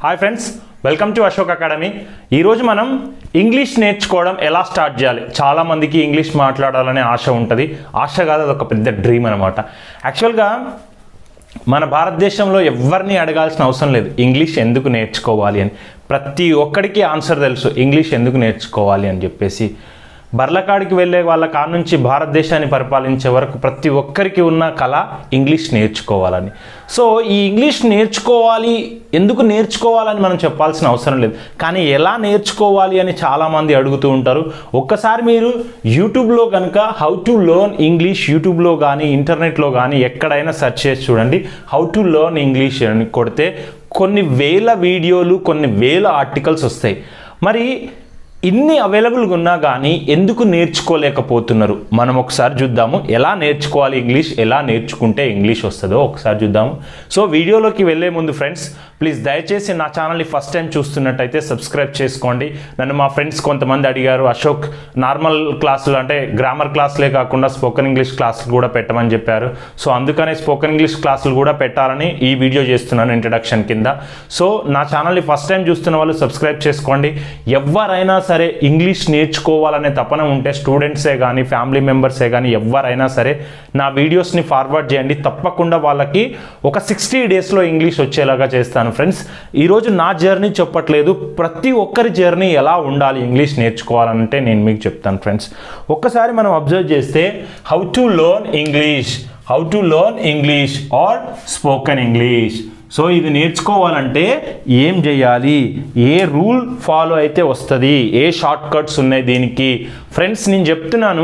hi friends welcome to Ashok academy ఈరోజు మనం English నేర్చుకోవడం ఎలా స్టార్ట్ చేయాలి చాలామందికి ఇంగ్లీష్ మాట్లాడాలనే ఆశ ఉంటుంది ఆశ కాదు అది ఒక పెద్ద డ్రీమ్ అనమాట యాక్చువల్గా మన భారతదేశంలో ఎవరిని అడగాల్సిన అవసరం లేదు ఇంగ్లీష్ ఎందుకు నేర్చుకోవాలి అని ప్రతి ఒక్కడికి ఆన్సర్ తెలుసు ఇంగ్లీష్ ఎందుకు నేర్చుకోవాలి అని చెప్పేసి బర్లకాడికి వెళ్ళే వాళ్ళ కాడ నుంచి భారతదేశాన్ని పరిపాలించే వరకు ప్రతి ఒక్కరికి ఉన్న కళ ఇంగ్లీష్ నేర్చుకోవాలని సో ఈ ఇంగ్లీష్ నేర్చుకోవాలి ఎందుకు నేర్చుకోవాలని మనం చెప్పాల్సిన అవసరం లేదు కానీ ఎలా నేర్చుకోవాలి అని చాలామంది అడుగుతూ ఉంటారు ఒక్కసారి మీరు యూట్యూబ్లో కనుక హౌ టు లెర్న్ ఇంగ్లీష్ యూట్యూబ్లో కానీ ఇంటర్నెట్లో కానీ ఎక్కడైనా సెర్చ్ చేసి చూడండి హౌ టు లెర్న్ ఇంగ్లీష్ అని కొడితే కొన్ని వేల వీడియోలు కొన్ని వేల ఆర్టికల్స్ వస్తాయి మరి ఇన్ని అవైలబుల్గా ఉన్నా కానీ ఎందుకు నేర్చుకోలేకపోతున్నారు మనం ఒకసారి చూద్దాము ఎలా నేర్చుకోవాలి ఇంగ్లీష్ ఎలా నేర్చుకుంటే ఇంగ్లీష్ వస్తుందో ఒకసారి చూద్దాము సో వీడియోలోకి వెళ్ళే ముందు ఫ్రెండ్స్ ప్లీజ్ దయచేసి నా ఛానల్ని ఫస్ట్ టైం చూస్తున్నట్టయితే సబ్స్క్రైబ్ చేసుకోండి నన్ను మా ఫ్రెండ్స్ కొంతమంది అడిగారు అశోక్ నార్మల్ క్లాసులు అంటే గ్రామర్ క్లాసులే కాకుండా స్పోకెన్ ఇంగ్లీష్ క్లాసులు కూడా పెట్టమని చెప్పారు సో అందుకనే స్పోకెన్ ఇంగ్లీష్ క్లాసులు కూడా పెట్టాలని ఈ వీడియో చేస్తున్నాను ఇంట్రడక్షన్ కింద సో నా ఛానల్ని ఫస్ట్ టైం చూస్తున్న వాళ్ళు సబ్స్క్రైబ్ చేసుకోండి ఎవరైనా సరే ఇంగ్లీష్ నేర్చుకోవాలనే తపన ఉంటే స్టూడెంట్సే కానీ ఫ్యామిలీ మెంబర్సే కానీ ఎవరైనా సరే నా వీడియోస్ని ఫార్వర్డ్ చేయండి తప్పకుండా వాళ్ళకి ఒక సిక్స్టీ డేస్లో ఇంగ్లీష్ వచ్చేలాగా చేస్తాను ఫ్రెండ్స్ ఈరోజు నా జర్నీ చెప్పట్లేదు ప్రతి ఒక్కరి జర్నీ ఎలా ఉండాలి ఇంగ్లీష్ నేర్చుకోవాలంటే నేను మీకు చెప్తాను ఫ్రెండ్స్ ఒక్కసారి మనం అబ్జర్వ్ చేస్తే how to learn English how to learn English or spoken English so ఇది నేర్చుకోవాలంటే ఏం చేయాలి ఏ రూల్ ఫాలో అయితే వస్తుంది ఏ షార్ట్ కట్స్ ఉన్నాయి దీనికి ఫ్రెండ్స్ నేను చెప్తున్నాను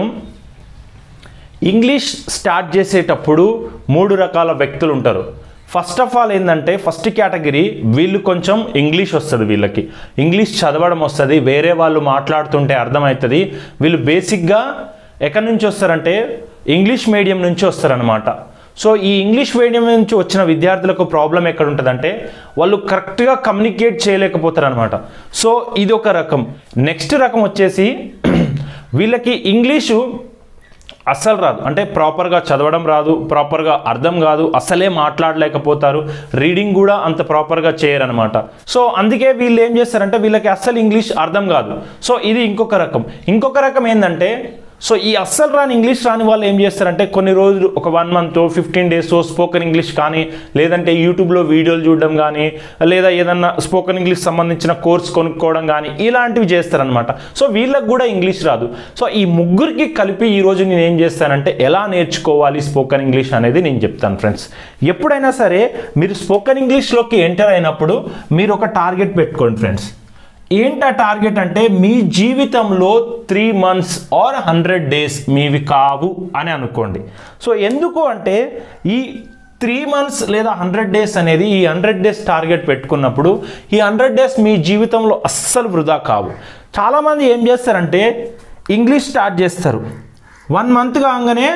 ఇంగ్లీష్ స్టార్ట్ చేసేటప్పుడు మూడు రకాల వ్యక్తులు ఉంటారు ఫస్ట్ ఆఫ్ ఆల్ ఏంటంటే ఫస్ట్ కేటగిరీ వీళ్ళు కొంచెం ఇంగ్లీష్ వస్తుంది వీళ్ళకి ఇంగ్లీష్ చదవడం వస్తుంది వేరే వాళ్ళు మాట్లాడుతుంటే అర్థమవుతుంది వీళ్ళు బేసిక్గా ఎక్కడి నుంచి వస్తారంటే ఇంగ్లీష్ మీడియం నుంచి వస్తారనమాట సో ఈ ఇంగ్లీష్ మీడియం నుంచి వచ్చిన విద్యార్థులకు ప్రాబ్లం ఎక్కడ ఉంటుందంటే వాళ్ళు కరెక్ట్గా కమ్యూనికేట్ చేయలేకపోతారు అనమాట సో ఇది ఒక రకం నెక్స్ట్ రకం వచ్చేసి వీళ్ళకి ఇంగ్లీషు అస్సలు రాదు అంటే ప్రాపర్గా చదవడం రాదు ప్రాపర్గా అర్థం కాదు అసలే మాట్లాడలేకపోతారు రీడింగ్ కూడా అంత ప్రాపర్గా చేయరనమాట సో అందుకే వీళ్ళు ఏం చేస్తారంటే వీళ్ళకి అస్సలు ఇంగ్లీష్ అర్థం కాదు సో ఇది ఇంకొక రకం ఇంకొక రకం ఏంటంటే సో ఈ అస్సలు రాని ఇంగ్లీష్ రాని వాళ్ళు ఏం చేస్తారంటే కొన్ని రోజులు ఒక one month fifteen days spoken English కానీ లేదంటే యూట్యూబ్లో వీడియోలు చూడడం కానీ లేదా ఏదన్నా స్పోకెన్ ఇంగ్లీష్ సంబంధించిన కోర్స్ కొనుక్కోవడం కానీ ఇలాంటివి చేస్తారనమాట సో వీళ్ళకి కూడా ఇంగ్లీష్ రాదు సో ఈ ముగ్గురికి కలిపి ఈరోజు నేను ఏం చేస్తానంటే ఎలా నేర్చుకోవాలి స్పోకెన్ ఇంగ్లీష్ అనేది నేను చెప్తాను ఫ్రెండ్స్ ఎప్పుడైనా సరే మీరు స్పోకెన్ ఇంగ్లీష్లోకి ఎంటర్ అయినప్పుడు మీరు ఒక టార్గెట్ పెట్టుకోండి ఫ్రెండ్స్ ఏంట టార్గెట్ అంటే మీ జీవితంలో three months or hundred days మీవి కావు అని అనుకోండి సో ఎందుకు అంటే ఈ త్రీ మంత్స్ లేదా హండ్రెడ్ డేస్ అనేది ఈ హండ్రెడ్ డేస్ టార్గెట్ పెట్టుకున్నప్పుడు ఈ హండ్రెడ్ డేస్ మీ జీవితంలో అస్సలు వృధా కావు చాలామంది ఏం చేస్తారంటే ఇంగ్లీష్ స్టార్ట్ చేస్తారు వన్ మంత్ కాగానే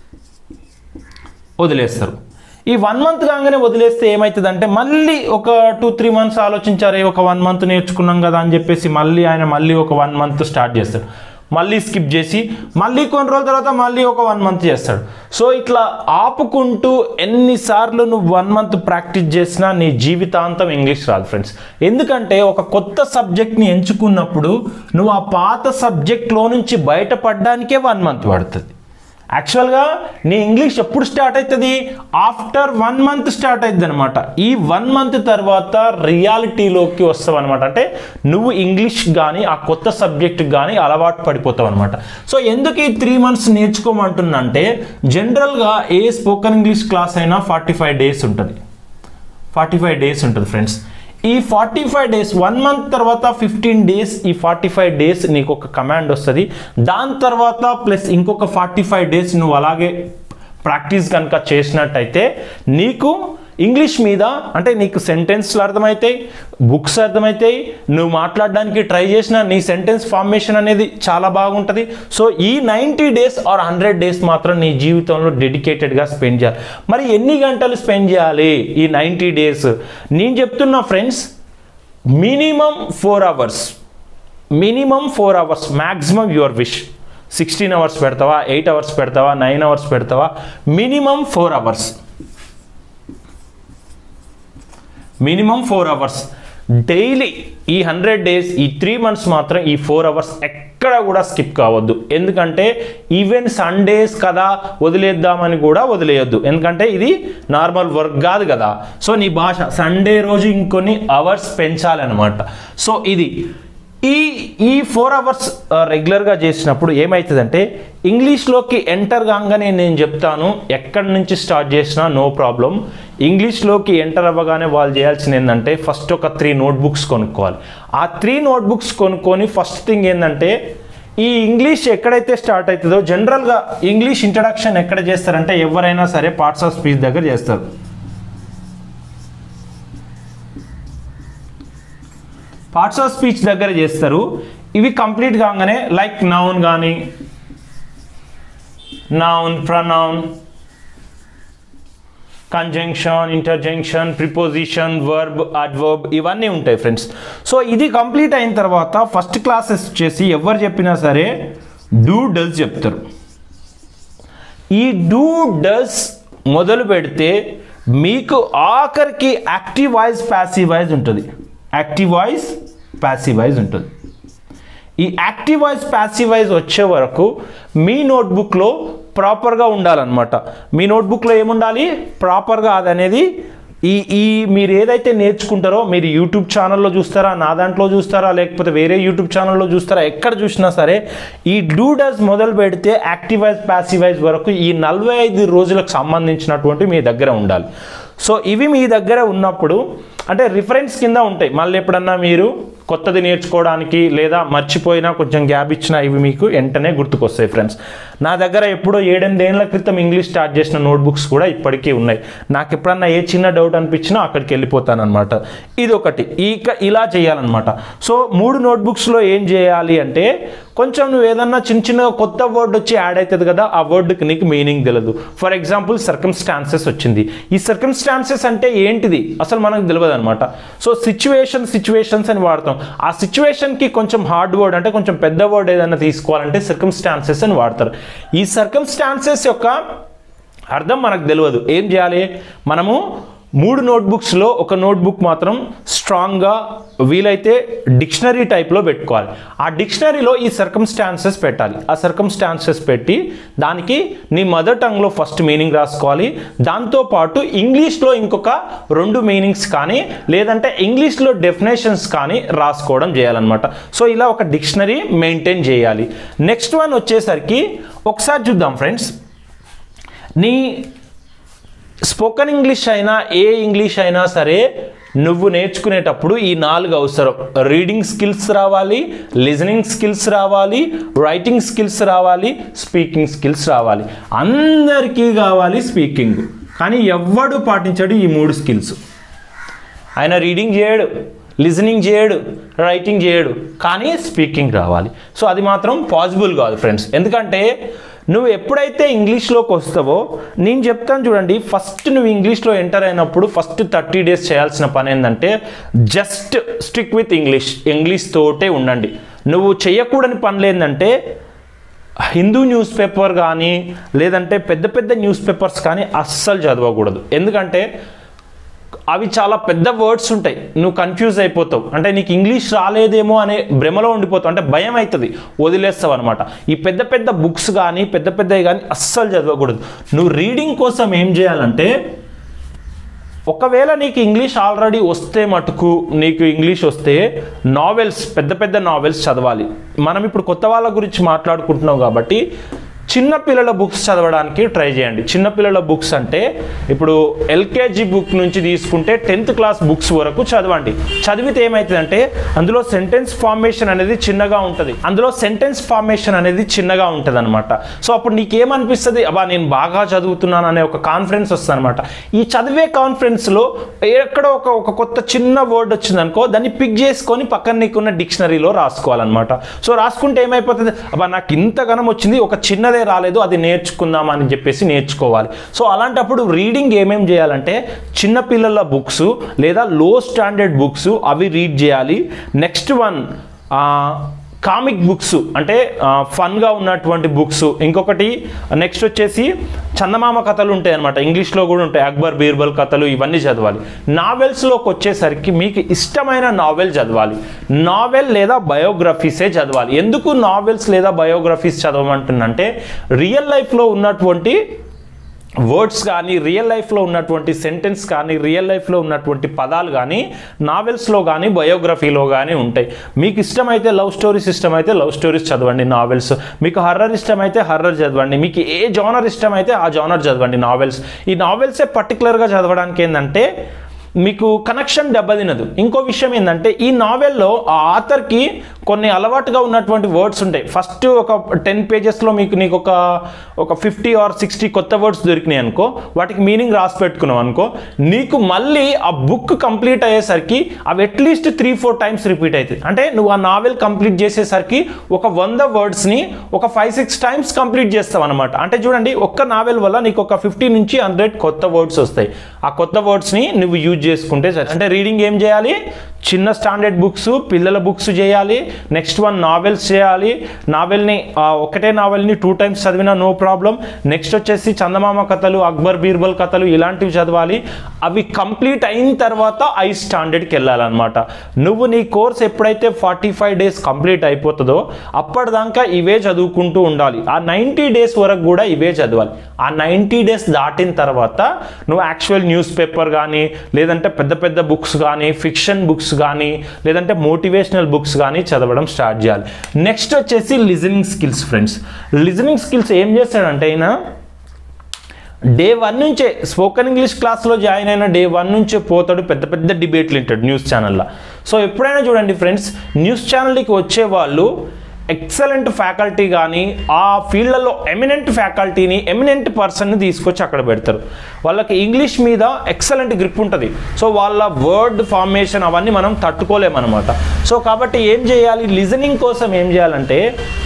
వదిలేస్తారు ఈ వన్ మంత్ కాగానే వదిలేస్తే ఏమవుతుందంటే మళ్ళీ ఒక టూ త్రీ మంత్స్ ఆలోచించారే ఒక వన్ మంత్ నేర్చుకున్నాం కదా అని చెప్పేసి మళ్ళీ ఆయన మళ్ళీ ఒక వన్ మంత్ స్టార్ట్ చేస్తాడు మళ్ళీ స్కిప్ చేసి మళ్ళీ కొన్ని రోజుల తర్వాత మళ్ళీ ఒక వన్ మంత్ చేస్తాడు సో ఇట్లా ఆపుకుంటూ ఎన్నిసార్లు నువ్వు వన్ మంత్ ప్రాక్టీస్ చేసినా నీ జీవితాంతం ఇంగ్లీష్ రాదు ఫ్రెండ్స్ ఎందుకంటే ఒక కొత్త సబ్జెక్ట్ని ఎంచుకున్నప్పుడు నువ్వు ఆ పాత సబ్జెక్ట్లో నుంచి బయటపడడానికే వన్ మంత్ పడుతుంది యాక్చువల్గా నీ ఇంగ్లీష్ ఎప్పుడు స్టార్ట్ అవుతుంది ఆఫ్టర్ వన్ మంత్ స్టార్ట్ అవుతుంది అనమాట ఈ వన్ మంత్ తర్వాత రియాలిటీలోకి వస్తావు అనమాట అంటే నువ్వు ఇంగ్లీష్ కానీ ఆ కొత్త సబ్జెక్ట్ కానీ అలవాటు పడిపోతావు అనమాట సో ఎందుకు ఈ త్రీ మంత్స్ నేర్చుకోమంటున్నంటే జనరల్గా ఏ స్పోకెన్ ఇంగ్లీష్ క్లాస్ అయినా ఫార్టీ ఫైవ్ డేస్ ఉంటుంది ఫార్టీ ఫైవ్ డేస్ ఉంటుంది ఫ్రెండ్స్ ఈ forty five days one month తర్వాత ఫిఫ్టీన్ డేస్ ఈ ఫార్టీ ఫైవ్ డేస్ నీకు ఒక కమాండ్ వస్తుంది దాని తర్వాత ప్లస్ ఇంకొక ఫార్టీ ఫైవ్ డేస్ నువ్వు అలాగే ప్రాక్టీస్ కనుక చేసినట్టయితే నీకు ఇంగ్లీష్ మీద అంటే నీకు సెంటెన్స్లు అర్థమవుతాయి బుక్స్ అర్థమవుతాయి నువ్వు మాట్లాడడానికి ట్రై చేసిన నీ సెంటెన్స్ ఫార్మేషన్ అనేది చాలా బాగుంటుంది సో ఈ ninety days or hundred days మాత్రం నీ జీవితంలో డెడికేటెడ్గా స్పెండ్ చేయాలి మరి ఎన్ని గంటలు స్పెండ్ చేయాలి ఈ నైంటీ డేస్ నేను చెప్తున్నా friends minimum four hours minimum four hours maximum your wish sixteen hours పెడతావా ఎయిట్ అవర్స్ పెడతావా నైన్ అవర్స్ పెడతావా minimum four hours minimum four hours daily ఈ హండ్రెడ్ డేస్ ఈ త్రీ మంత్స్ మాత్రం ఈ ఫోర్ అవర్స్ ఎక్కడ కూడా స్కిప్ కావద్దు ఎందుకంటే ఈవెన్ సండేస్ కదా వదిలేద్దామని కూడా వదిలేయొద్దు ఎందుకంటే ఇది నార్మల్ వర్క్ కాదు కదా సో నీ భాష సండే రోజు ఇంకొన్ని అవర్స్ పెంచాలన్నమాట సో ఇది ఈ ఈ ఫోర్ అవర్స్ రెగ్యులర్గా చేసినప్పుడు ఏమవుతుందంటే ఇంగ్లీష్లోకి ఎంటర్ కాగానే నేను చెప్తాను ఎక్కడి నుంచి స్టార్ట్ చేసినా నో ప్రాబ్లం ఇంగ్లీష్లోకి ఎంటర్ అవ్వగానే వాళ్ళు చేయాల్సింది ఏంటంటే ఫస్ట్ ఒక త్రీ నోట్బుక్స్ కొనుక్కోవాలి ఆ త్రీ నోట్బుక్స్ కొనుక్కొని ఫస్ట్ థింగ్ ఏంటంటే ఈ ఇంగ్లీష్ ఎక్కడైతే స్టార్ట్ అవుతుందో జనరల్గా ఇంగ్లీష్ ఇంట్రడక్షన్ ఎక్కడ చేస్తారంటే ఎవరైనా సరే పార్ట్స్ ఆఫ్ స్పీచ్ దగ్గర చేస్తారు పార్ట్స్ ఆఫ్ స్పీచ్ దగ్గర చేస్తారు ఇవి కంప్లీట్ కాగానే లైక్ నౌన్ కానీ noun pronoun conjunction interjection preposition verb adverb ఇవన్నీ ఉంటాయి ఫ్రెండ్స్ సో ఇది కంప్లీట్ అయిన తర్వాత ఫస్ట్ క్లాసెస్ వచ్చేసి ఎవరు చెప్పినా సరే డూ డస్ చెప్తారు ఈ డూ డస్ మొదలు పెడితే మీకు ఆఖరికి యాక్టివ్ వాయిస్ ప్యాసివ్ వాయిస్ ఉంటుంది యాక్టివ్ వాయిస్ ప్యాసివ్ వాయిస్ ఉంటుంది ఈ యాక్టివ్ వాయిస్ ప్యాసివ్ వాయిస్ వచ్చే వరకు మీ నోట్బుక్లో ప్రాపర్గా ఉండాలన్నమాట మీ నోట్బుక్లో ఏముండాలి ప్రాపర్గా అది అనేది ఈ ఈ మీరు ఏదైతే నేర్చుకుంటారో మీరు యూట్యూబ్ ఛానల్లో చూస్తారా నా దాంట్లో చూస్తారా లేకపోతే వేరే యూట్యూబ్ ఛానల్లో చూస్తారా ఎక్కడ చూసినా సరే ఈ డూ డస్ మొదలు పెడితే యాక్టివ్ వాయిస్ ప్యాసివ్ వాయిస్ వరకు ఈ నలభై ఐదు రోజులకు సంబంధించినటువంటి మీ దగ్గర ఉండాలి సో ఇవి మీ దగ్గర ఉన్నప్పుడు అంటే రిఫరెన్స్ కింద ఉంటాయి మళ్ళీ ఎప్పుడన్నా మీరు కొత్తది నేర్చుకోవడానికి లేదా మర్చిపోయినా కొంచెం గ్యాప్ ఇచ్చినా ఇవి మీకు వెంటనే గుర్తుకొస్తాయి ఫ్రెండ్స్ నా దగ్గర ఎప్పుడో ఏడెనిమిదేళ్ల క్రితం ఇంగ్లీష్ స్టార్ట్ చేసిన నోట్బుక్స్ కూడా ఇప్పటికీ ఉన్నాయి నాకు ఎప్పుడన్నా ఏ చిన్న డౌట్ అనిపించినా అక్కడికి వెళ్ళిపోతాను అనమాట ఇది ఒకటి ఇక ఇలా చేయాలన్నమాట సో మూడు నోట్బుక్స్లో ఏం చేయాలి అంటే కొంచెం నువ్వు ఏదన్నా చిన్న చిన్నగా కొత్త వర్డ్ వచ్చి యాడ్ అవుతుంది కదా ఆ వర్డ్కి నీకు మీనింగ్ తెలియదు ఫర్ ఎగ్జాంపుల్ సర్కమ్స్టాన్సెస్ వచ్చింది ఈ సర్కమ్స్టాన్సెస్ అంటే ఏంటిది అసలు మనకు తెలియదు అనమాట సో సిచ్యువేషన్ సిచ్యువేషన్స్ అని వాడతాం ఆ సిచ్యువేషన్కి కొంచెం హార్డ్ వర్డ్ అంటే కొంచెం పెద్ద వర్డ్ ఏదైనా తీసుకోవాలంటే సర్కమ్స్టాన్సెస్ అని వాడతారు ఈ సర్కమ్స్టాన్సెస్ యొక్క అర్థం మనకు తెలియదు ఏం చేయాలి మనము మూడు నోట్బుక్స్లో ఒక నోట్బుక్ మాత్రం స్ట్రాంగ్గా వీలైతే డిక్షనరీ టైప్లో పెట్టుకోవాలి ఆ డిక్షనరీలో ఈ సర్కమ్స్టాన్సెస్ పెట్టాలి ఆ సర్కమ్స్టాన్సెస్ పెట్టి దానికి నీ మదర్ టంగ్లో ఫస్ట్ మీనింగ్ రాసుకోవాలి దాంతోపాటు ఇంగ్లీష్లో ఇంకొక రెండు మీనింగ్స్ కానీ లేదంటే ఇంగ్లీష్లో డెఫినేషన్స్ కానీ రాసుకోవడం చేయాలన్నమాట సో ఇలా ఒక డిక్షనరీ మెయింటైన్ చేయాలి నెక్స్ట్ వన్ వచ్చేసరికి ఒకసారి చూద్దాం ఫ్రెండ్స్ నీ స్పోకెన్ ఇంగ్లీష్ అయినా ఏ ఇంగ్లీష్ అయినా సరే నువ్వు నేర్చుకునేటప్పుడు ఈ నాలుగు అవసరం రీడింగ్ స్కిల్స్ రావాలి లిజనింగ్ స్కిల్స్ రావాలి రైటింగ్ స్కిల్స్ రావాలి స్పీకింగ్ స్కిల్స్ రావాలి అందరికీ కావాలి స్పీకింగ్ కానీ ఎవ్వడు పాటించాడు ఈ మూడు స్కిల్స్ ఆయన రీడింగ్ చేయడు లిజనింగ్ చేయడు రైటింగ్ చేయడు కానీ స్పీకింగ్ రావాలి సో అది మాత్రం పాసిబుల్ కాదు ఫ్రెండ్స్ ఎందుకంటే నువ్వు ఎప్పుడైతే ఇంగ్లీష్లోకి వస్తావో నేను చెప్తాను చూడండి ఫస్ట్ నువ్వు ఇంగ్లీష్లో ఎంటర్ అయినప్పుడు ఫస్ట్ థర్టీ డేస్ చేయాల్సిన పని ఏంటంటే just stick with English English తోటే ఉండండి నువ్వు చేయకూడని పనులు ఏంటంటే హిందూ న్యూస్ పేపర్ కానీ లేదంటే పెద్ద పెద్ద న్యూస్ పేపర్స్ కానీ అస్సలు చదవకూడదు ఎందుకంటే అవి చాలా పెద్ద వర్డ్స్ ఉంటాయి నువ్వు కన్ఫ్యూజ్ అయిపోతావు అంటే నీకు ఇంగ్లీష్ రాలేదేమో అనే భ్రమలో ఉండిపోతావు అంటే భయం అవుతుంది వదిలేస్తావు అనమాట ఈ పెద్ద పెద్ద బుక్స్ కానీ పెద్ద పెద్దవి కానీ అస్సలు చదవకూడదు నువ్వు రీడింగ్ కోసం ఏం చేయాలంటే ఒకవేళ నీకు ఇంగ్లీష్ ఆల్రెడీ వస్తే మటుకు నీకు ఇంగ్లీష్ వస్తే నావెల్స్ పెద్ద పెద్ద నావెల్స్ చదవాలి మనం ఇప్పుడు కొత్త వాళ్ళ గురించి మాట్లాడుకుంటున్నాం కాబట్టి చిన్న పిల్లల బుక్స్ చదవడానికి ట్రై చేయండి చిన్న పిల్లల బుక్స్ అంటే ఇప్పుడు ఎల్కేజీ బుక్ నుంచి తీసుకుంటే టెన్త్ క్లాస్ బుక్స్ వరకు చదవండి చదివితే ఏమవుతుందంటే అందులో సెంటెన్స్ ఫార్మేషన్ అనేది చిన్నగా ఉంటుంది అందులో సెంటెన్స్ ఫార్మేషన్ అనేది చిన్నగా ఉంటుంది అనమాట సో అప్పుడు నీకేమనిపిస్తుంది అబ్బా నేను బాగా చదువుతున్నాను అనే ఒక కాన్ఫిడెన్స్ వస్తుంది అనమాట ఈ చదివే కాన్ఫిడెన్స్లో ఎక్కడో ఒక ఒక కొత్త చిన్న వర్డ్ వచ్చిందనుకో దాన్ని పిక్ చేసుకొని పక్కన నీకున్న డిక్షనరీలో రాసుకోవాలన్నమాట సో రాసుకుంటే ఏమైపోతుంది అబ్బా నాకు ఇంతగానం వచ్చింది ఒక చిన్నదే రాలేదు అది నేర్చుకుందాం అని చెప్పేసి నేర్చుకోవాలి సో అలాంటప్పుడు రీడింగ్ ఏమేం చేయాలంటే చిన్నపిల్లల బుక్స్ లేదా లో స్టాండర్డ్ బుక్స్ అవి రీడ్ చేయాలి నెక్స్ట్ వన్ కామిక్ బుక్స్ అంటే ఫన్గా ఉన్నటువంటి బుక్స్ ఇంకొకటి నెక్స్ట్ వచ్చేసి చందమామ కథలు ఉంటాయి అనమాట ఇంగ్లీష్లో కూడా ఉంటాయి అక్బర్ బీర్బల్ కథలు ఇవన్నీ చదవాలి నావెల్స్లోకి వచ్చేసరికి మీకు ఇష్టమైన నావెల్ చదవాలి నావెల్ లేదా బయోగ్రఫీసే చదవాలి ఎందుకు నావెల్స్ లేదా బయోగ్రఫీస్ చదవమంటుందంటే రియల్ లైఫ్లో ఉన్నటువంటి వర్డ్స్ కానీ రియల్ లైఫ్లో ఉన్నటువంటి సెంటెన్స్ కానీ రియల్ లైఫ్లో ఉన్నటువంటి పదాలు కానీ నావెల్స్లో కానీ బయోగ్రఫీలో కానీ ఉంటాయి మీకు ఇష్టమైతే లవ్ స్టోరీస్ ఇష్టమైతే లవ్ స్టోరీస్ చదవండి నావెల్స్ మీకు హర్రర్ ఇష్టమైతే హర్రర్ చదవండి మీకు ఏ జానర్ ఇష్టమైతే ఆ జానర్ చదవండి నావెల్స్ ఈ నావెల్సే పర్టికులర్గా చదవడానికి ఏంటంటే మీకు కనెక్షన్ దెబ్బతినదు ఇంకో విషయం ఏంటంటే ఈ నావెల్లో ఆ ఆథర్కి కొన్ని అలవాటుగా ఉన్నటువంటి వర్డ్స్ ఉంటాయి ఫస్ట్ ఒక టెన్ పేజెస్లో మీకు నీకు ఒక ఒక ఫిఫ్టీ ఆర్ సిక్స్టీ కొత్త వర్డ్స్ దొరికినాయి అనుకో వాటికి మీనింగ్ రాసి పెట్టుకున్నావు అనుకో నీకు మళ్ళీ ఆ బుక్ కంప్లీట్ అయ్యేసరికి అవి at least three four times repeat అవుతుంది అంటే నువ్వు ఆ నావెల్ కంప్లీట్ చేసేసరికి ఒక వంద వర్డ్స్ని ఒక ఫైవ్ సిక్స్ టైమ్స్ కంప్లీట్ చేస్తావు అనమాట అంటే చూడండి ఒక్క నావెల్ వల్ల నీకు ఒక ఫిఫ్టీ నుంచి హండ్రెడ్ కొత్త వర్డ్స్ వస్తాయి ఆ కొత్త వర్డ్స్ని నువ్వు యూజ్ చేసుకుంటే సరే అంటే రీడింగ్ ఏం చేయాలి చిన్న స్టాండర్డ్ బుక్స్ పిల్లల బుక్స్ చేయాలి నెక్స్ట్ వన్ నావెల్స్ చేయాలి నావెల్ని ఒకటే నావెల్ని టూ టైమ్స్ చదివినా నో ప్రాబ్లం నెక్స్ట్ వచ్చేసి చందమామ కథలు అక్బర్ బీర్బల్ కథలు ఇలాంటివి చదవాలి అవి కంప్లీట్ అయిన తర్వాత ఐ స్టాండర్డ్కి వెళ్ళాలన్నమాట నువ్వు నీ కోర్స్ ఎప్పుడైతే ఫార్టీ ఫైవ్ డేస్ కంప్లీట్ అయిపోతుందో అప్పటిదాకా ఇవే చదువుకుంటూ ఉండాలి ఆ నైంటీ డేస్ వరకు కూడా ఇవే చదవాలి ఆ నైంటీ డేస్ దాటిన తర్వాత నువ్వు యాక్చువల్ న్యూస్ పేపర్ కానీ లేదంటే పెద్ద పెద్ద బుక్స్ కానీ ఫిక్షన్ బుక్స్ కానీ లేదంటే మోటివేషనల్ బుక్స్ కానీ చదవడం స్టార్ట్ చేయాలి నెక్స్ట్ వచ్చేసి listening skills friends listening skills ఏం చేస్తాడంటే అయినా డే వన్ నుంచే స్పోకెన్ ఇంగ్లీష్ క్లాస్లో జాయిన్ అయిన డే వన్ నుంచే పోతాడు పెద్ద పెద్ద డిబేట్లు వింటాడు న్యూస్ ఛానల్లో సో ఎప్పుడైనా చూడండి ఫ్రెండ్స్ న్యూస్ ఛానల్కి వచ్చే వాళ్ళు ఎక్సలెంట్ ఫ్యాకల్టీ కానీ ఆ ఫీల్డ్లలో ఎమినెంట్ ఫ్యాకల్టీని ఎమినెంట్ పర్సన్ని తీసుకొచ్చి అక్కడ పెడతారు వాళ్ళకి ఇంగ్లీష్ మీద ఎక్సలెంట్ గ్రిప్ ఉంటుంది సో వాళ్ళ వర్డ్ ఫార్మేషన్ అవన్నీ మనం తట్టుకోలేమన్నమాట సో కాబట్టి ఏం చేయాలి లిజనింగ్ కోసం ఏం చేయాలంటే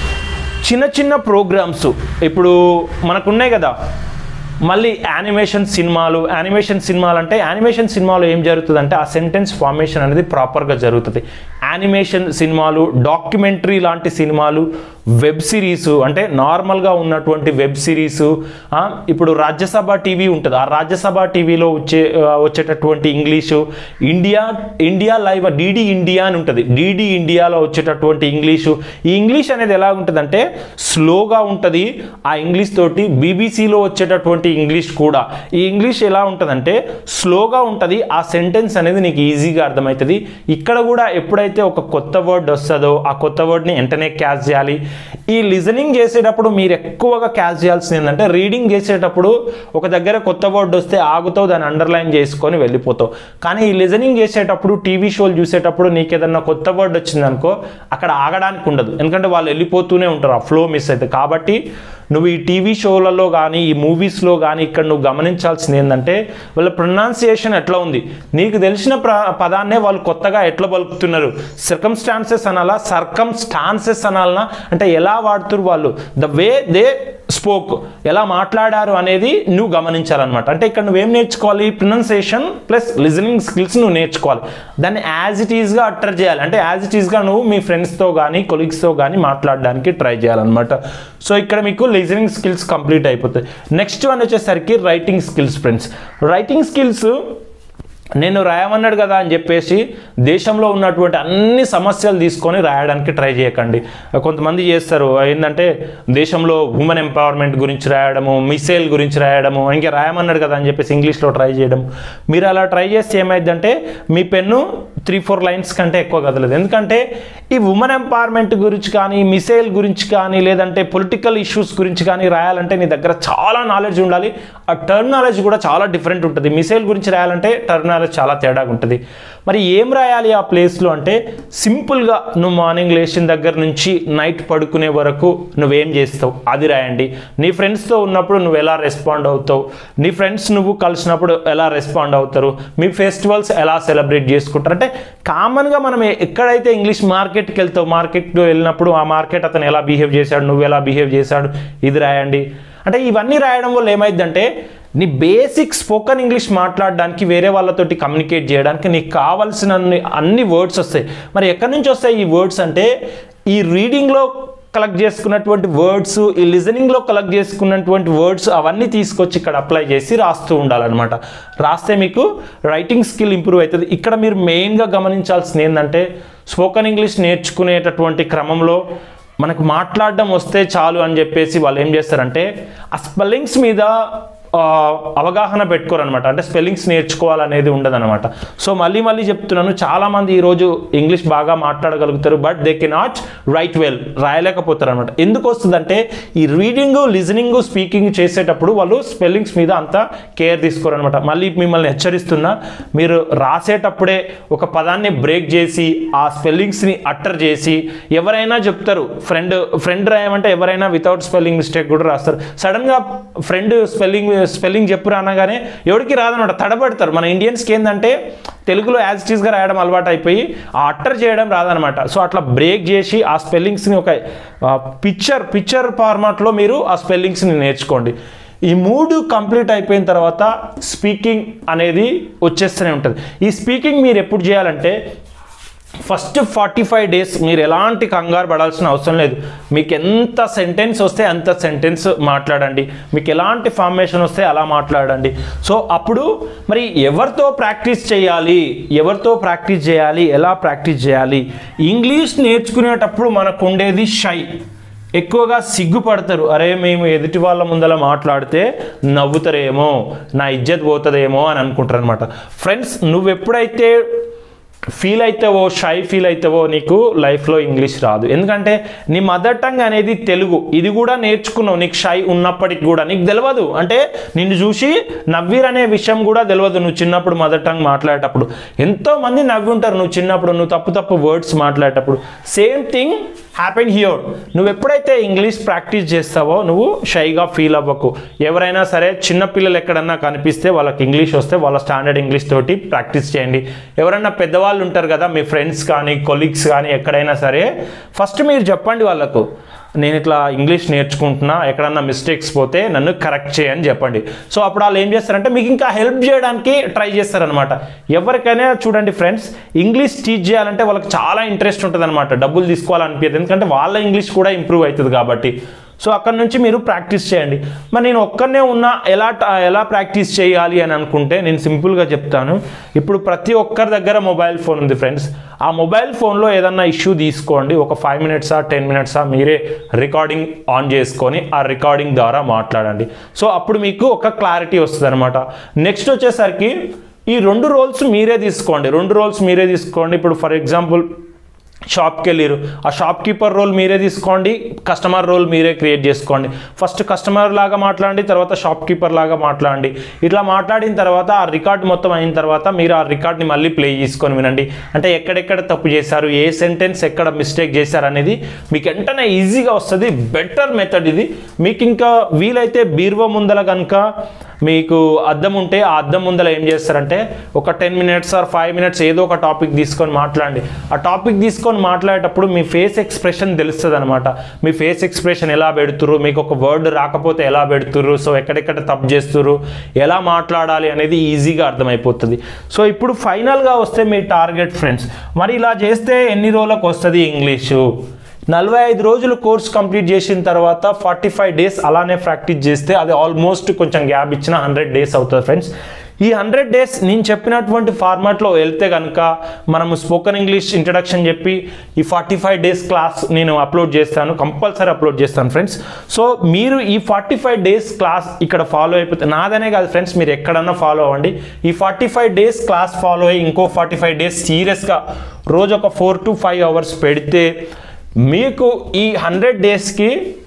చిన్న చిన్న ప్రోగ్రామ్స్ ఇప్పుడు మనకున్నాయి కదా మళ్ళీ యానిమేషన్ సినిమాలు యానిమేషన్ సినిమాలు అంటే యానిమేషన్ సినిమాలో ఏం జరుగుతుందంటే ఆ సెంటెన్స్ ఫార్మేషన్ అనేది ప్రాపర్గా జరుగుతుంది యానిమేషన్ సినిమాలు డాక్యుమెంటరీ లాంటి సినిమాలు వెబ్ సిరీస్ అంటే నార్మల్గా ఉన్నటువంటి వెబ్ సిరీస్ ఇప్పుడు రాజ్యసభ టీవీ ఉంటుంది ఆ రాజ్యసభ టీవీలో వచ్చే ఆ, వచ్చేటటువంటి English India India live DD India అని ఉంటుంది డిడి ఇండియాలో వచ్చేటటువంటి ఇంగ్లీషు ఈ ఇంగ్లీష్ అనేది ఎలా ఉంటుందంటే స్లోగా ఉంటుంది ఆ ఇంగ్లీష్ తోటి బీబీసీలో వచ్చేటటువంటి ఇంగ్లీష్ కూడా ఈ ఇంగ్లీష్ ఎలా ఉంటుందంటే స్లోగా ఉంటుంది ఆ సెంటెన్స్ అనేది నీకు ఈజీగా అర్థమవుతుంది ఇక్కడ కూడా ఎప్పుడైతే ఒక కొత్త వర్డ్ వస్తుందో ఆ కొత్త వర్డ్ని వెంటనే క్యాచ్ చేయాలి ఈ లిజనింగ్ చేసేటప్పుడు మీరు ఎక్కువగా క్యాచ్ చేయాల్సింది ఏంటంటే రీడింగ్ చేసేటప్పుడు ఒక దగ్గర కొత్త వర్డ్ వస్తే ఆగుతావు దాన్ని అండర్లైన్ చేసుకొని వెళ్ళిపోతావు కానీ ఈ లిజనింగ్ చేసేటప్పుడు టీవీ షోలు చూసేటప్పుడు నీకు ఏదన్నా కొత్త వర్డ్ వచ్చిందనుకో అక్కడ ఆగడానికి ఉండదు ఎందుకంటే వాళ్ళు వెళ్ళిపోతూనే ఉంటారు ఆ ఫ్లో మిస్ అయితే కాబట్టి నువ్వు ఈ టీవీ షోలలో కానీ ఈ మూవీస్లో కానీ ఇక్కడ నువ్వు గమనించాల్సింది ఏంటంటే వాళ్ళ ప్రొనౌన్సియేషన్ ఎట్లా ఉంది నీకు తెలిసిన ప్ర పదాన్నే వాళ్ళు కొత్తగా ఎట్లా పలుకుతున్నారు సర్కమ్స్టాన్సెస్ అనాలా సర్కమ్స్టాన్సెస్ అనాలనా అంటే ఎలా వాడుతున్నారు వాళ్ళు ద వే దే స్పోక్ ఎలా మాట్లాడారు అనేది నువ్వు గమనించాలన్నమాట అంటే ఇక్కడ నువ్వేం నేర్చుకోవాలి ప్రొనౌన్సియేషన్ ప్లస్ లిజనింగ్ స్కిల్స్ నువ్వు నేర్చుకోవాలి దాన్ని యాజ్ ఇట్ ఈస్గా అట్టర్ చేయాలి అంటే యాజ్ ఇట్ ఈస్గా నువ్వు మీ ఫ్రెండ్స్తో కానీ కొలీగ్స్తో కానీ మాట్లాడడానికి ట్రై చేయాలన్నమాట సో ఇక్కడ మీకు లిజనింగ్ స్కిల్స్ కంప్లీట్ అయిపోతాయి నెక్స్ట్ వన్ వచ్చేసరికి writing skills friends writing skills నేను రాయమన్నాడు కదా అని చెప్పేసి దేశంలో ఉన్నటువంటి అన్ని సమస్యలు తీసుకొని రాయడానికి ట్రై చేయకండి కొంతమంది చేస్తారు ఏంటంటే దేశంలో ఉమెన్ ఎంపవర్మెంట్ గురించి రాయడము మిసైల్ గురించి రాయడము ఇంకా రాయమన్నాడు కదా అని చెప్పేసి ఇంగ్లీష్లో ట్రై చేయడం మీరు అలా ట్రై చేస్తే ఏమైందంటే మీ పెన్ను త్రీ ఫోర్ లైన్స్ కంటే ఎక్కువ కదలదు ఎందుకంటే ఈ ఉమెన్ ఎంపవర్మెంట్ గురించి కానీ మిసైల్ గురించి కానీ లేదంటే పొలిటికల్ ఇష్యూస్ గురించి కానీ రాయాలంటే నీ దగ్గర చాలా నాలెడ్జ్ ఉండాలి ఆ టర్మ్ నాలెడ్జ్ కూడా చాలా డిఫరెంట్ ఉంటుంది మిసైల్ గురించి రాయాలంటే టర్మ్ నాలెడ్జ్ చాలా తేడాగా ఉంటుంది మరి ఏం రాయాలి ఆ ప్లేస్లో అంటే సింపుల్గా నువ్వు మార్నింగ్ లేచిన దగ్గర నుంచి నైట్ పడుకునే వరకు నువ్వేం చేస్తావు అది రాయండి నీ ఫ్రెండ్స్తో ఉన్నప్పుడు నువ్వు ఎలా రెస్పాండ్ అవుతావు నీ ఫ్రెండ్స్ నువ్వు కలిసినప్పుడు ఎలా రెస్పాండ్ అవుతారు మీ ఫెస్టివల్స్ ఎలా సెలబ్రేట్ చేసుకుంటారు అంటే కామన్గా మనం ఎ- ఎక్కడైతే ఇంగ్లీష్ మార్కెట్కి వెళ్తావు మార్కెట్కి వెళ్ళినప్పుడు ఆ మార్కెట్ అతను ఎలా బిహేవ్ చేశాడు నువ్వు ఎలా బిహేవ్ చేశాడు ఇది రాయండి అంటే ఇవన్నీ రాయడం వల్ల ఏమైందంటే నీ బేసిక్ స్పోకెన్ ఇంగ్లీష్ మాట్లాడడానికి వేరే వాళ్ళతోటి కమ్యూనికేట్ చేయడానికి నీకు కావాల్సిన అన్ని అన్ని వర్డ్స్ వస్తాయి మరి ఎక్కడి నుంచి వస్తాయి ఈ వర్డ్స్ అంటే ఈ రీడింగ్లో కలెక్ట్ చేసుకున్నటువంటి వర్డ్స్ ఈ లిజనింగ్లో కలెక్ట్ చేసుకున్నటువంటి వర్డ్స్ అవన్నీ తీసుకొచ్చి ఇక్కడ అప్లై చేసి రాస్తూ ఉండాలన్నమాట రాస్తే మీకు రైటింగ్ స్కిల్ ఇంప్రూవ్ అవుతుంది ఇక్కడ మీరు మెయిన్గా గమనించాల్సింది ఏంటంటే స్పోకెన్ ఇంగ్లీష్ నేర్చుకునేటటువంటి క్రమంలో మనకు మాట్లాడడం వస్తే చాలు అని చెప్పేసి వాళ్ళు ఏం చేస్తారంటే ఆ స్పెల్లింగ్స్ మీద ఆ, అవగాహన పెట్టుకోరనమాట అంటే స్పెల్లింగ్స్ నేర్చుకోవాలనేది ఉండదన్నమాట సో మళ్ళీ మళ్ళీ చెప్తున్నాను చాలామంది ఈరోజు ఇంగ్లీష్ బాగా మాట్లాడగలుగుతారు but they cannot write well రాయలేకపోతారు అనమాట ఎందుకు వస్తుందంటే ఈ రీడింగ్ లిజనింగ్ స్పీకింగ్ చేసేటప్పుడు వాళ్ళు స్పెల్లింగ్స్ మీద అంత కేర్ తీసుకోరనమాట మళ్ళీ మిమ్మల్ని హెచ్చరిస్తున్నా మీరు రాసేటప్పుడే ఒక పదాన్ని బ్రేక్ చేసి ఆ స్పెల్లింగ్స్ని అట్టర్ చేసి ఎవరైనా చెప్తారు ఫ్రెండ్ ఫ్రెండ్ రాయమంటే ఎవరైనా వితౌట్ స్పెల్లింగ్ మిస్టేక్ కూడా రాస్తారు సడన్గా ఫ్రెండ్ స్పెల్లింగ్ స్పెల్లింగ్ చెప్పురా అనగానే ఎవరికి రాదనమాట తడబడతారు మన ఇండియన్స్కి ఏంటంటే తెలుగులో యాజ్ ఇట్ ఈస్గా రాయడం అలవాటు అయిపోయి ఆ అట్టర్ చేయడం రాదనమాట సో అట్లా బ్రేక్ చేసి ఆ స్పెల్లింగ్స్ని ఒక పిక్చర్ పిక్చర్ ఫార్మాట్లో మీరు ఆ స్పెల్లింగ్స్ని నేర్చుకోండి ఈ మూడు కంప్లీట్ అయిపోయిన తర్వాత స్పీకింగ్ అనేది వచ్చేస్తూనే ఉంటుంది ఈ స్పీకింగ్ మీరు ఎప్పుడు చేయాలంటే ఫస్ట్ ఫార్టీ ఫైవ్ డేస్ మీరు ఎలాంటి కంగారు పడాల్సిన అవసరం లేదు మీకు ఎంత సెంటెన్స్ వస్తే అంత సెంటెన్స్ మాట్లాడండి మీకు ఎలాంటి ఫార్మేషన్ వస్తే అలా మాట్లాడండి సో అప్పుడు మరి ఎవరితో ప్రాక్టీస్ చేయాలి ఎవరితో ప్రాక్టీస్ చేయాలి ఎలా ప్రాక్టీస్ చేయాలి ఇంగ్లీష్ నేర్చుకునేటప్పుడు మనకు ఉండేది షై ఎక్కువగా సిగ్గుపడతారు అరే మేము ఎదుటి వాళ్ళ ముందర మాట్లాడితే నవ్వుతారేమో నా ఇజ్జత్ పోతుందేమో అని అనుకుంటారు అనమాట ఫ్రెండ్స్ నువ్వు ఎప్పుడైతే ఫీల్ అవుతావో షై ఫీల్ అవుతావో నీకు లైఫ్లో ఇంగ్లీష్ రాదు ఎందుకంటే నీ మదర్ టంగ్ అనేది తెలుగు ఇది కూడా నేర్చుకున్నావు నీకు షై ఉన్నప్పటికి కూడా నీకు తెలియదు అంటే నిన్ను చూసి నవ్వీర్ అనే విషయం కూడా తెలియదు నువ్వు చిన్నప్పుడు మదర్ టంగ్ మాట్లాడేటప్పుడు ఎంతో మంది నవ్వి ఉంటారు నువ్వు చిన్నప్పుడు నువ్వు తప్పు తప్పు వర్డ్స్ మాట్లాడేటప్పుడు సేమ్ థింగ్ హ్యాపెన్ హియర్ నువ్వు ఎప్పుడైతే ఇంగ్లీష్ ప్రాక్టీస్ చేస్తావో నువ్వు షైగా ఫీల్ అవ్వకు ఎవరైనా సరే చిన్నపిల్లలు ఎక్కడన్నా కనిపిస్తే వాళ్ళకి ఇంగ్లీష్ వస్తే వాళ్ళ స్టాండర్డ్ ఇంగ్లీష్ తోటి ప్రాక్టీస్ చేయండి ఎవరైనా పెద్దవాళ్ళు ఉంటారు కదా మీ ఫ్రెండ్స్ కానీ కొలీగ్స్ కానీ ఎక్కడైనా సరే ఫస్ట్ మీరు చెప్పండి వాళ్ళకు నేను ఇట్లా ఇంగ్లీష్ నేర్చుకుంటున్నా ఎక్కడన్నా మిస్టేక్స్ పోతే నన్ను కరెక్ట్ చేయని చెప్పండి సో అప్పుడు వాళ్ళు ఏం చేస్తారంటే మీకు ఇంకా హెల్ప్ చేయడానికి ట్రై చేస్తారనమాట ఎవరికైనా చూడండి ఫ్రెండ్స్ ఇంగ్లీష్ టీచ్ చేయాలంటే వాళ్ళకి చాలా ఇంట్రెస్ట్ ఉంటుంది అనమాట డబ్బులు తీసుకోవాలనిపించదు ఎందుకంటే వాళ్ళ ఇంగ్లీష్ కూడా ఇంప్రూవ్ అవుతుంది కాబట్టి సో అక్కడ నుంచి మీరు ప్రాక్టీస్ చేయండి మరి నేను ఒక్కనే ఉన్నా ఎలా ట- ఎలా ప్రాక్టీస్ చేయాలి అని అనుకుంటే నేను సింపుల్గా చెప్తాను ఇప్పుడు ప్రతి ఒక్కరి దగ్గర మొబైల్ ఫోన్ ఉంది ఫ్రెండ్స్ ఆ మొబైల్ ఫోన్లో ఏదన్నా ఇష్యూ తీసుకోండి ఒక ఫైవ్ మినిట్సా టెన్ మినిట్సా మీరే రికార్డింగ్ ఆన్ చేసుకొని ఆ రికార్డింగ్ ద్వారా మాట్లాడండి సో అప్పుడు మీకు ఒక క్లారిటీ వస్తుంది అనమాట నెక్స్ట్ వచ్చేసరికి ఈ రెండు రోల్స్ మీరే తీసుకోండి రెండు రోల్స్ మీరే తీసుకోండి ఇప్పుడు ఫర్ ఎగ్జాంపుల్ షాప్కి వెళ్ళారు ఆ షాప్ కీపర్ రోల్ మీరే తీసుకోండి కస్టమర్ రోల్ మీరే క్రియేట్ చేసుకోండి ఫస్ట్ కస్టమర్ లాగా మాట్లాడండి తర్వాత షాప్ కీపర్ లాగా మాట్లాడండి ఇట్లా మాట్లాడిన తర్వాత ఆ రికార్డ్ మొత్తం అయిన తర్వాత మీరు ఆ రికార్డ్ని మళ్ళీ ప్లే చేసుకొని వినండి అంటే ఎక్కడెక్కడ తప్పు చేశారు ఏ సెంటెన్స్ ఎక్కడ మిస్టేక్ చేశారు అనేది మీకు వెంటనే ఈజీగా వస్తుంది బెటర్ మెథడ్ ఇది మీకు ఇంకా వీలైతే బీరువా ముందల కనుక మీకు అద్దం ఉంటే ఆ అద్దం ముందర ఏం చేస్తారంటే ఒక ten minutes or five minutes ఏదో ఒక టాపిక్ తీసుకొని మాట్లాడండి ఆ టాపిక్ తీసుకొని మాట్లాడేటప్పుడు మీ ఫేస్ ఎక్స్ప్రెషన్ తెలుస్తుంది అనమాట మీ ఫేస్ ఎక్స్ప్రెషన్ ఎలా పెడుతురు మీకు ఒక వర్డ్ రాకపోతే ఎలా పెడుతురు సో ఎక్కడెక్కడ తప్పు చేస్తురు ఎలా మాట్లాడాలి అనేది ఈజీగా అర్థమైపోతుంది సో ఇప్పుడు ఫైనల్గా వస్తే మీ టార్గెట్ ఫ్రెండ్స్ మరి ఇలా చేస్తే ఎన్ని రోజులకు వస్తుంది ఇంగ్లీషు నలభై ఐదు రోజులు కోర్స్ కంప్లీట్ చేసిన తర్వాత ఫార్టీ ఫైవ్ డేస్ అలానే ప్రాక్టీస్ చేస్తే అది ఆల్మోస్ట్ కొంచెం గ్యాప్ ఇచ్చిన హండ్రెడ్ డేస్ అవుతుంది ఫ్రెండ్స్ ఈ హండ్రెడ్ డేస్ నేను చెప్పినటువంటి ఫార్మాట్లో వెళ్తే కనుక మనము స్పోకెన్ ఇంగ్లీష్ ఇంట్రడక్షన్ చెప్పి ఈ ఫార్టీ ఫైవ్ డేస్ క్లాస్ నేను అప్లోడ్ చేస్తాను కంపల్సరీ అప్లోడ్ చేస్తాను ఫ్రెండ్స్ సో మీరు ఈ ఫార్టీ ఫైవ్ డేస్ క్లాస్ ఇక్కడ ఫాలో అయిపోతే నాదనే కాదు ఫ్రెండ్స్ మీరు ఎక్కడన్నా ఫాలో అవ్వండి ఈ forty five days class follow అయ్యి ఇంకో ఫార్టీ ఫైవ్ డేస్ సీరియస్గా రోజు ఒక ఫోర్ టు ఫైవ్ అవర్స్ పెడితే మీకు ఈ హండ్రెడ్ డేస్కి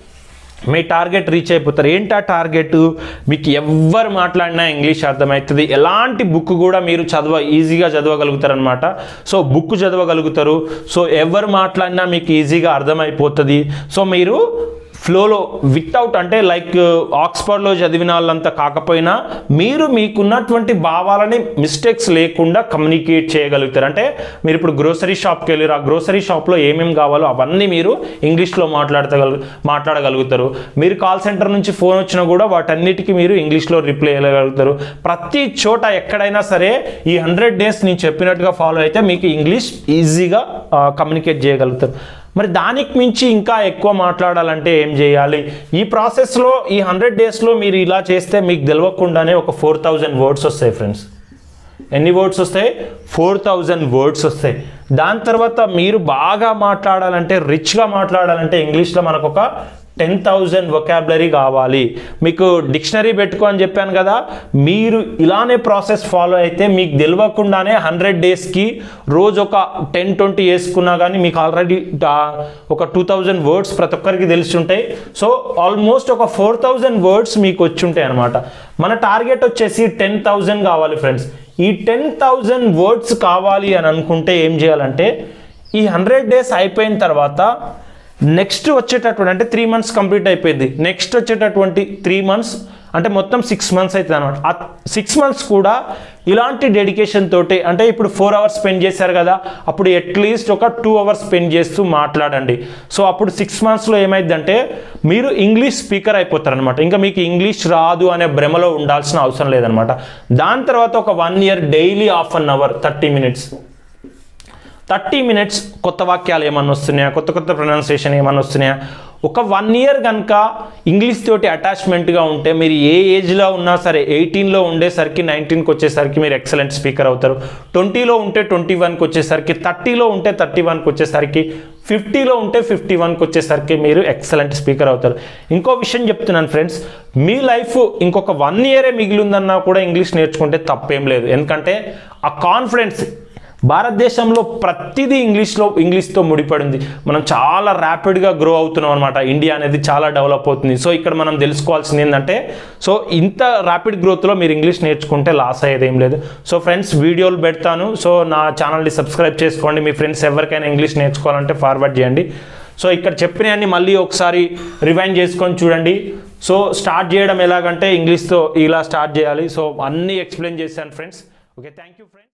మీ టార్గెట్ రీచ్ అయిపోతారు ఏంటి ఆ టార్గెట్ మీకు ఎవ్వరు మాట్లాడినా ఇంగ్లీష్ అర్థమవుతుంది ఎలాంటి బుక్ కూడా మీరు చదవ ఈజీగా చదవగలుగుతారు అనమాట సో బుక్ చదవగలుగుతారు సో ఎవరు మాట్లాడినా మీకు ఈజీగా అర్థమైపోతుంది సో మీరు ఫ్లోలో వితౌట్ అంటే లైక్ ఆక్స్ఫర్డ్లో చదివిన వాళ్ళంతా కాకపోయినా మీరు మీకున్నటువంటి భావాలని మిస్టేక్స్ లేకుండా కమ్యూనికేట్ చేయగలుగుతారు అంటే మీరు ఇప్పుడు గ్రోసరీ షాప్కి వెళ్ళారు ఆ గ్రోసరీ షాప్లో ఏమేమి కావాలో అవన్నీ మీరు ఇంగ్లీష్లో మాట్లాడగలు మాట్లాడగలుగుతారు మీరు కాల్ సెంటర్ నుంచి ఫోన్ వచ్చినా కూడా వాటన్నిటికీ మీరు ఇంగ్లీష్లో రిప్లై చేయగలుగుతారు ప్రతి చోట ఎక్కడైనా సరే ఈ హండ్రెడ్ డేస్ నేను చెప్పినట్టుగా ఫాలో అయితే మీకు ఇంగ్లీష్ ఈజీగా కమ్యూనికేట్ చేయగలుగుతారు మరి దానికి మించి ఇంకా ఎక్కువ మాట్లాడాలంటే ఏం చేయాలి ఈ ప్రాసెస్లో ఈ హండ్రెడ్ డేస్లో మీరు ఇలా చేస్తే మీకు తెలియకుండానే ఒక ఫోర్ థౌజండ్ వర్డ్స్ వస్తాయి ఫ్రెండ్స్ ఎన్ని వర్డ్స్ వస్తాయి ఫోర్ థౌజండ్ వర్డ్స్ వస్తాయి దాని తర్వాత మీరు బాగా మాట్లాడాలంటే రిచ్గా మాట్లాడాలంటే ఇంగ్లీష్లో మనకు ఒక టెన్ థౌజండ్ వొకాబులరీ కావాలి మీకు డిక్షనరీ పెట్టుకో అని చెప్పాను కదా మీరు ఇలానే ప్రాసెస్ ఫాలో అయితే మీకు తెలియకుండానే హండ్రెడ్ డేస్కి రోజు ఒక టెన్ ట్వంటీ వేసుకున్నా కానీ మీకు ఆల్రెడీ ఒక టూ థౌజండ్ వర్డ్స్ ప్రతి ఒక్కరికి తెలిసి ఉంటాయి సో ఆల్మోస్ట్ ఒక ఫోర్ థౌజండ్ వర్డ్స్ మీకు వచ్చి ఉంటాయి అనమాట మన టార్గెట్ వచ్చేసి టెన్ థౌజండ్ కావాలి ఫ్రెండ్స్ ఈ టెన్ థౌజండ్ వర్డ్స్ కావాలి అని అనుకుంటే ఏం చేయాలంటే ఈ హండ్రెడ్ డేస్ అయిపోయిన తర్వాత నెక్స్ట్ వచ్చేటటువంటి అంటే త్రీ మంత్స్ కంప్లీట్ అయిపోయింది నెక్స్ట్ వచ్చేటటువంటి త్రీ మంత్స్ అంటే మొత్తం సిక్స్ మంత్స్ అవుతుంది అనమాట ఆ సిక్స్ మంత్స్ కూడా ఇలాంటి డెడికేషన్ తోటి అంటే ఇప్పుడు ఫోర్ అవర్స్ స్పెండ్ చేశారు కదా అప్పుడు అట్లీస్ట్ ఒక టూ అవర్స్ స్పెండ్ చేస్తూ మాట్లాడండి సో అప్పుడు సిక్స్ మంత్స్లో ఏమైందంటే మీరు ఇంగ్లీష్ స్పీకర్ అయిపోతారు అనమాట ఇంకా మీకు ఇంగ్లీష్ రాదు అనే భ్రమలో ఉండాల్సిన అవసరం లేదనమాట దాని తర్వాత ఒక one year daily half an hour thirty minutes thirty minutes కొత్త వాక్యాలు ఏమన్నా వస్తున్నాయా కొత్త కొత్త ప్రొనౌన్సియేషన్ ఏమన్నా వస్తున్నాయా ఒక వన్ ఇయర్ కనుక ఇంగ్లీష్ తోటి అటాచ్మెంట్గా ఉంటే మీరు ఏ ఏజ్లో ఉన్నా సరే ఎయిటీన్లో ఉండేసరికి నైన్టీన్కి వచ్చేసరికి మీరు ఎక్సలెంట్ స్పీకర్ అవుతారు ట్వంటీలో ఉంటే ట్వంటీ వన్కి వచ్చేసరికి థర్టీలో ఉంటే థర్టీ వన్కి వచ్చేసరికి ఫిఫ్టీలో ఉంటే ఫిఫ్టీ వన్కి వచ్చేసరికి మీరు ఎక్సలెంట్ స్పీకర్ అవుతారు ఇంకో విషయం చెప్తున్నాను ఫ్రెండ్స్ మీ లైఫ్ ఇంకొక వన్ ఇయరే మిగిలిందన్నా కూడా ఇంగ్లీష్ నేర్చుకుంటే తప్పేం లేదు ఎందుకంటే ఆ కాన్ఫిడెన్స్ భారతదేశంలో ప్రతిదీ ఇంగ్లీష్లో ఇంగ్లీష్తో ముడిపడింది మనం చాలా ర్యాపిడ్గా గ్రో అవుతున్నాం అనమాట ఇండియా అనేది చాలా డెవలప్ అవుతుంది సో ఇక్కడ మనం తెలుసుకోవాల్సింది ఏంటంటే సో ఇంత ర్యాపిడ్ గ్రోత్లో మీరు ఇంగ్లీష్ నేర్చుకుంటే లాస్ అయ్యేది ఏం లేదు సో ఫ్రెండ్స్ వీడియోలు పెడతాను సో నా ఛానల్ని సబ్స్క్రైబ్ చేసుకోండి మీ ఫ్రెండ్స్ ఎవరికైనా ఇంగ్లీష్ నేర్చుకోవాలంటే ఫార్వర్డ్ చేయండి సో ఇక్కడ చెప్పినవన్నీ మళ్ళీ ఒకసారి రివైండ్ చేసుకొని చూడండి సో స్టార్ట్ చేయడం ఎలాగంటే ఇంగ్లీష్తో ఇలా స్టార్ట్ చేయాలి సో అన్నీ ఎక్స్ప్లెయిన్ చేశాను friends okay thank you friends